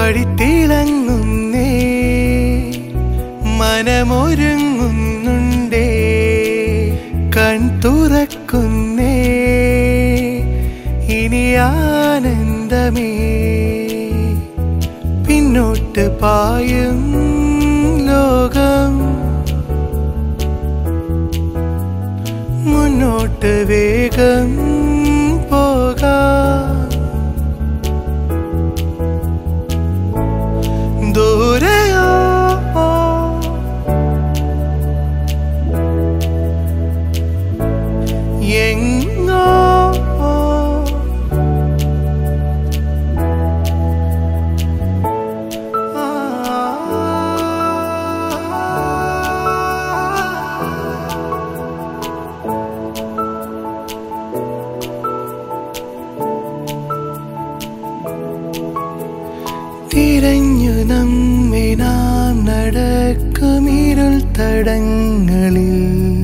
വഴിത്തിളങ്ങുന്നേ മനമൊരുങ്ങുന്നുണ്ടേ കൺ തുറക്കുന്നേ ഇനി ആനന്ദമേ പിന്നോട്ട് പായും ലോകം മുന്നോട്ട് വേഗം പോകാം ദൂരെയോ എങ്ങോ തിരഞ്ഞു നമ്മെ നാം നടക്കുമിരുൾ തടങ്ങളിൽ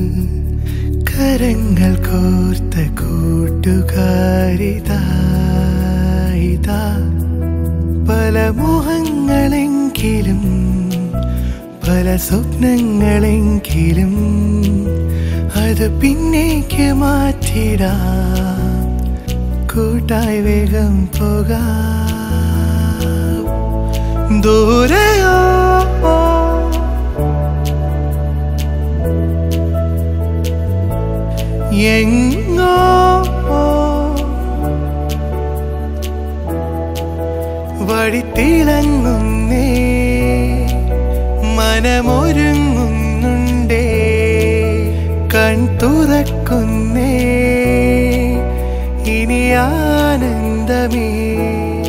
കരങ്ങൾ കോർത്ത കൂട്ടുകാരിതാ ഇതാ പല മോഹങ്ങളെങ്കിലും പല സ്വപ്നങ്ങളെങ്കിലും അത് പിന്നേക്ക് മാറ്റിടാം കൂട്ടായി വേഗം പോകാം ദൂരെയോ എങ്ങോ വഴിത്തിളങ്ങുന്നേ മനമൊരുങ്ങുന്നുണ്ടേ കൺ തുറക്കുന്നേ ഇനി ആനന്ദമേ